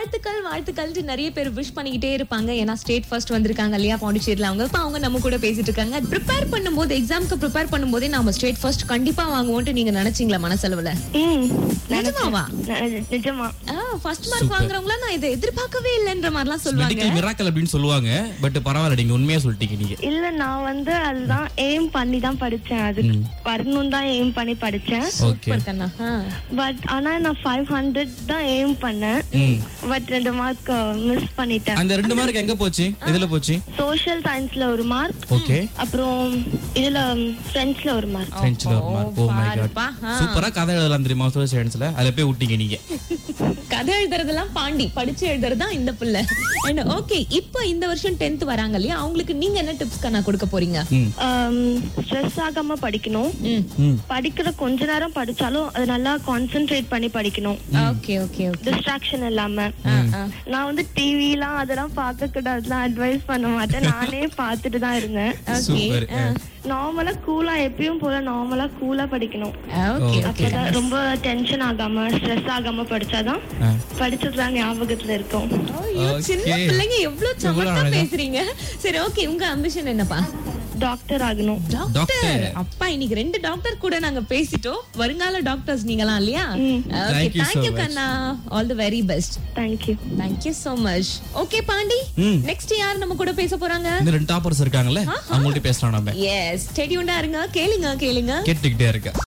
வாழ்த்துக்கள் வாழ்த்துக்கள் நிறைய பேர் விஷ் பண்ணிக்கிட்டே இருப்பாங்க ஏன்னா ஸ்டேட் ஃபர்ஸ்ட் வந்திருக்காங்க இல்லையா பாண்டிச்சேரியில அவங்க இப்ப அவங்க நம்ம கூட பேசிட்டு இருக்காங்க ப்ரிப்பேர் பண்ணும்போது எக்ஸாம்க்கு ப்ரிப்பேர் பண்ணும்போதே நாம ஸ்டேட் ஃபர்ஸ்ட் கண்டிப்பா வாங்குவோம்னு நீங்க நினைச்சீங்களா மனசளவுல ம் நிஜமாவா ந- நிஜமா ஃபர்ஸ்ட் மார்க் வாங்குறவங்கள நான் இதை எதிர்பார்க்கவே இல்லைன்ற மாதிரிலாம் சொல்லுவாங்க மெடிக்கல் மிராக்கல் அப்படின்னு சொல்லுவாங்க பட் பரவாயில்ல நீங்க உண்மையா சொல்லிட்டீங்க நீங்க இல்ல நான் வந்து அதுதான் எய்ம் பண்ணி தான் படிச்சேன் அது வரணும் தான் எய்ம் பண்ணி படிச்சேன் ஓகே சூப்பர் கண்ணா ஆ. பட் ஆனா நான் ஃபைவ் ஹண்ட்ரட் தான் எய்ம் பண்ணேன் ம் பட் ரெண்டு மார்க் மிஸ் பண்ணிட்டேன் அந்த ரெண்டு மார்க் எங்க போச்சு எதுல போச்சு சோஷியல் சயின்ஸ்ல ஒரு மார்க் ஓகே அப்புறம் இதுல பிரெஞ்ச்ல ஒரு மார்க் பிரெஞ்ச்ல ஒரு மார்க் ஓ மை காட் பாருப்பா, ஆ. சூப்பரா கதை எழுதலாம் தெரியுமா சோஷியல் சயின்ஸ்ல அதுல போய் விட்டீங்க நீங்க கதை எழுதுறதெல்லாம் பாண்டி படிச்சு எழுதுறது தான் இந்த பிள்ளை அண்ட் ஓகே இப்போ இந்த வருஷம் 10th வராங்க இல்லையா அவங்களுக்கு நீங்க என்ன டிப்ஸ் கண்ணா கொடுக்க போறீங்க ம் ஸ்ட்ரெஸ் ஆகாம படிக்கணும் ம் ம் படிக்கிற கொஞ்ச நேரம் படிச்சாலும் அது நல்லா கான்சென்ட்ரேட் பண்ணி படிக்கணும் ஓகே ஓகே ஓகே டிஸ்ட்ராக்ஷன் இல்லாம நான் வந்து டிவிலாம் அதெல்லாம் பார்க்க கூடாதுலாம் அட்வைஸ் பண்ண மாட்டேன் நானே பார்த்துட்டு தான் இருந்தேன் சூப்பர் நார்மலா கூலா எப்பயும் போல நார்மலா கூலா படிக்கணும் ஓகே ஓகே அப்பதான் ரொம்ப டென்ஷன் ஆகாம ஸ்ட்ரெஸ் ஆகாம படிச்சாதான் ஆ. படிச்சதுலாம் ஞாபகத்துல இருக்கும் ஐயோ, சின்ன Okay. பிள்ளைங்க எவ்வளவு சமத்தா அழகா. பேசுறீங்க சரி ஓகே உங்க அம்பிஷன் என்னப்பா டாக்டர் ஆகணும் டாக்டர் டாக்டர். அப்பா இன்னைக்கு ரெண்டு டாக்டர் கூட நாங்க பேசிட்டோம் வருங்கால டாக்டர்ஸ் நீங்களாம் இல்லையா okay Thank you so thank you much. கண்ணா all the very best thank you thank you so much okay Pandi ம். நெக்ஸ்ட் யார் நம்ம கூட பேச போறாங்க இந்த ரெண்டு டாப்பர்ஸ் இருக்காங்கல்ல அவங்கள்ட்ட பேசலாம் நம்ம எஸ் ஸ்டெடியூண்டா இருங்க கேளுங்க கேளுங்க கேட்டுக்கிட்டே இருக்க